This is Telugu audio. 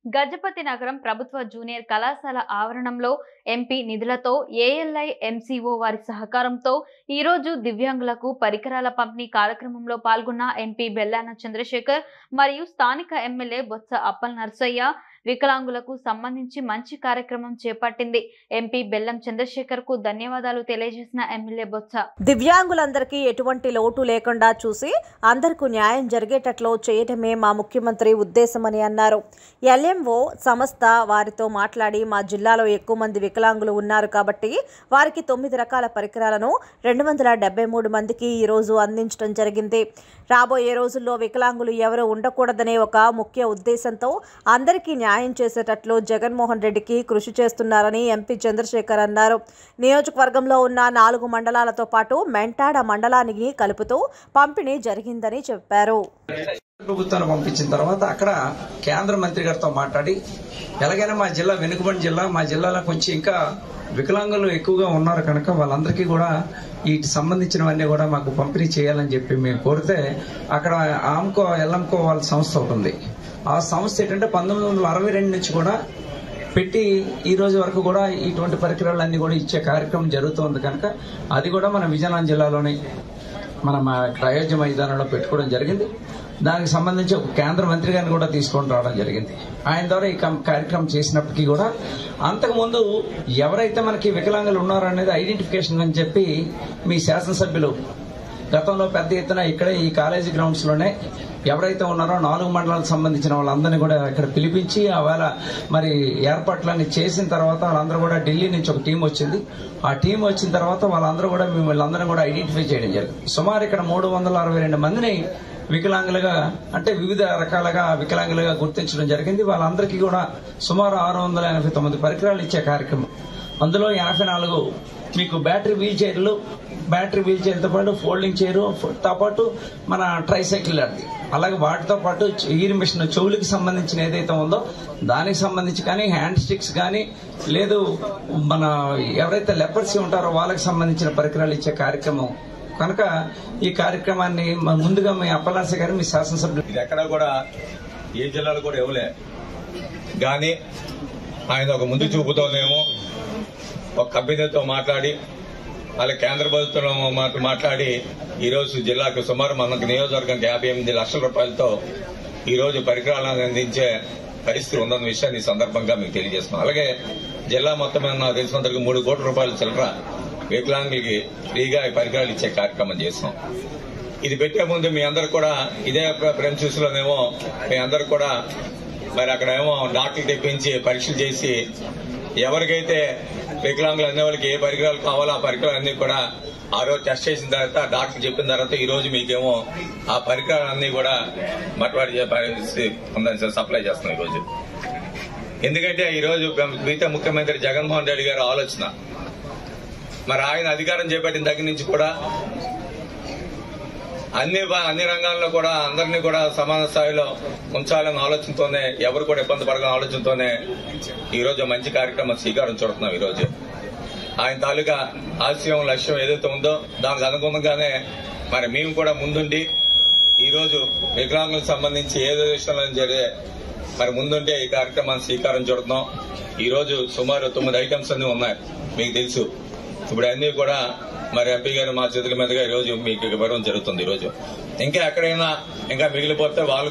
గజపతి నగరం ప్రభుత్వ జూనియర్ కళాశాల ఆవరణంలో ఎంపీ నిధులతో ఏఎల్ఐ ఎంసీఓ వారి సహకారంతో ఈరోజు దివ్యాంగులకు పరికరాల పంపిణీ కార్యక్రమంలో పాల్గొన్న ఎంపీ బెల్లాన చంద్రశేఖర్ మరియు స్థానిక ఎమ్మెల్యే బొత్స అప్పల్ నర్సయ్య వికలాంగులకు సంబంధించి మంచి కార్యక్రమం చేపట్టింది ఎంపీ బెల్లం చంద్రశేఖర్ కు ధన్యవాదాలు తెలియజేసిన ఎమ్మెల్యే బొత్స దివ్యాంగులందరికీ ఎటువంటి లోటు లేకుండా చూసి అందరికీ న్యాయం జరిగేటట్లు చేయటమే మా ముఖ్యమంత్రి ఉద్దేశమని అన్నారు ఎల్ఎంఓ సంస్థ వారితో మాట్లాడి మా జిల్లాలో ఎక్కువ మంది వికలాంగులు ఉన్నారు కాబట్టి వారికి తొమ్మిది రకాల పరికరాలను రెండు వందల డెబ్బై మూడు మందికి ఈరోజు అందించడం జరిగింది రాబోయే రోజుల్లో వికలాంగులు ఎవరు ఉండకూడదనే ఒక ముఖ్య ఉద్దేశంతో అందరికీ న్యాయం చేసేటట్లు జగన్మోహన్ రెడ్డికి కృషి చేస్తున్నారని ఎంపీ చంద్రశేఖర్ అన్నారు నియోజకవర్గంలో ఉన్న నాలుగు మండలాలతో పాటు మెంటాడ మండలానికి కలుపుతూ పంపిణీ జరిగిందని చెప్పారు ప్రభుత్వాన్ని పంపించిన తర్వాత అక్కడ కేంద్ర మంత్రి గారితో మాట్లాడి ఎలాగైనా మా జిల్లా వెనుకబడి జిల్లా మా జిల్లాలో కొంచెం ఇంకా వికలాంగులు ఎక్కువగా ఉన్నారు కనుక వాళ్ళందరికీ కూడా వీటి సంబంధించినవన్నీ కూడా మాకు పంపిణీ చేయాలని చెప్పి మేము కోరితే అక్కడ ఆమ్కో ఎల్లంకో వాళ్ళ సంస్థ ఒకటి ఉంది ఆ సంస్థ ఏంటంటే పంతొమ్మిది వందల అరవై రెండు నుంచి కూడా పెట్టి ఈ రోజు వరకు కూడా ఇటువంటి పరికరాలన్నీ కూడా ఇచ్చే కార్యక్రమం జరుగుతుంది కనుక అది కూడా మన విజయనగరం జిల్లాలోని మనం ఆ ఇక్కడ అయోధ్య మైదానంలో పెట్టుకోవడం జరిగింది దానికి సంబంధించి ఒక కేంద్ర మంత్రి గారిని కూడా తీసుకొని రావడం జరిగింది ఆయన ద్వారా ఈ కం- కార్యక్రమం చేసినప్పటికీ కూడా అంతకుముందు ఎవరైతే మనకి వికలాంగులు ఉన్నారో అనేది ఐడెంటిఫికేషన్ అని చెప్పి మీ శాసనసభ్యులు గతంలో పెద్ద ఎత్తున ఇక్కడే ఈ కాలేజీ గ్రౌండ్స్ లోనే ఎవరైతే ఉన్నారో నాలుగు మండలాలకు సంబంధించిన వాళ్ళందరినీ కూడా ఇక్కడ పిలిపించి ఆవేళ మరి ఏర్పాట్లన్నీ చేసిన తర్వాత వాళ్ళందరూ కూడా ఢిల్లీ నుంచి ఒక టీం వచ్చింది ఆ టీం వచ్చిన తర్వాత వాళ్ళందరూ కూడా మేము వీళ్ళందరం కూడా ఐడెంటిఫై చేయడం జరిగింది సుమారు ఇక్కడ మూడు వందల అరవై రెండు మందిని వికలాంగులుగా అంటే వివిధ రకాలుగా వికలాంగులుగా గుర్తించడం జరిగింది వాళ్ళందరికీ కూడా సుమారు ఆరు వందల ఎనభై తొమ్మిది పరికరాలు ఇచ్చే కార్యక్రమం అందులో ఎనభై నాలుగు మీకు బ్యాటరీ వీల్ చైర్లు బ్యాటరీ వీల్ చైర్తో పాటు ఫోల్డింగ్ చైర్ తో పాటు మన ట్రైసైకిల్ అది అలాగే వాటితో పాటు ఈర్ మిషన్ చెవులకి సంబంధించిన ఏదైతే ఉందో దానికి సంబంధించి కానీ హ్యాండ్ స్టిక్స్ కానీ లేదు మన ఎవరైతే లెపర్సీ ఉంటారో వాళ్ళకి సంబంధించిన పరికరాలు ఇచ్చే కార్యక్రమం కనుక ఈ కార్యక్రమాన్ని మ- ముందుగా మీ అప్పలాస గారు మీ శాసనసభ్యులు ఇది ఎక్కడా కూడా ఏ జిల్లాలో కూడా ఇవ్వలే కానీ ఆయన ఒక ముందు చూపుతోనేమో ఒక కంపెనీతో మాట్లాడి వాళ్ళ కేంద్ర ప్రభుత్వం మాట- మాట్లాడి ఈ రోజు జిల్లాకు సుమారు మనకు నియోజకవర్గానికి యాభై ఎనిమిది లక్షల రూపాయలతో ఈ రోజు పరికరాలను అందించే పరిస్థితి ఉందన్న విషయాన్ని ఈ సందర్భంగా మీకు తెలియజేస్తున్నాం అలాగే జిల్లా మొత్తం మీద నాకు తెలిసినంతవరకు మూడు కోట్ల రూపాయల చిల్లర వికలాంగులకి ఫ్రీగా ఈ పరికరాలు ఇచ్చే కార్యక్రమం చేస్తాం ఇది పెట్టే ముందు మీ అందరు కూడా ఇదే ప్రెన్సెస్ లోనేమో మీ అందరు కూడా మరి అక్కడ ఏమో డాక్టర్లు తెప్పించి పరీక్షలు చేసి ఎవరికైతే వికలాంగులు అనే వాళ్ళకి ఏ పరికరాలు కావాలో ఆ పరికరాలన్నీ కూడా ఆ రోజు టెస్ట్ చేసిన తర్వాత డాక్టర్ చెప్పిన తర్వాత ఈ రోజు మీకేమో ఆ పరికరాలన్నీ కూడా మట్వాడి పరిస్థితి ఉందని సార్ సప్లై చేస్తున్నాం ఈ రోజు ఎందుకంటే ఈ రోజు మిగతా ముఖ్యమంత్రి జగన్మోహన్ రెడ్డి గారి ఆలోచన మరి ఆయన అధికారం చేపట్టిన దగ్గర నుంచి కూడా అన్ని బా- అన్ని రంగాల్లో కూడా అందరినీ కూడా సమాన స్థాయిలో ఉంచాలన్న ఆలోచనతోనే ఎవరు కూడా ఇబ్బంది పడకని ఆలోచనతోనే ఈ రోజు మంచి కార్యక్రమం శ్రీకారం చుడుతున్నాం ఈ రోజు ఆయన తాలూకా ఆశయం లక్ష్యం ఏదైతే ఉందో దానికి అనుగుణంగానే మరి మేము కూడా ముందుండి ఈ రోజు వికలాంగులకు సంబంధించి ఏదో విషయంలో జరిగే మరి ముందుంటే ఈ కార్యక్రమాన్ని శ్రీకారం చుడుతున్నాం ఈ రోజు సుమారు తొమ్మిది ఐటమ్స్ అన్ని ఉన్నాయి మీకు తెలుసు ఇప్పుడు అన్ని కూడా మరి ఎంపీ గారు మా చేతుల మీదుగా ఈ రోజు మీకు ఇవ్వడం జరుగుతుంది ఈ రోజు ఇంకా ఎక్కడైనా ఇంకా మిగిలిపోతే వాళ్ళు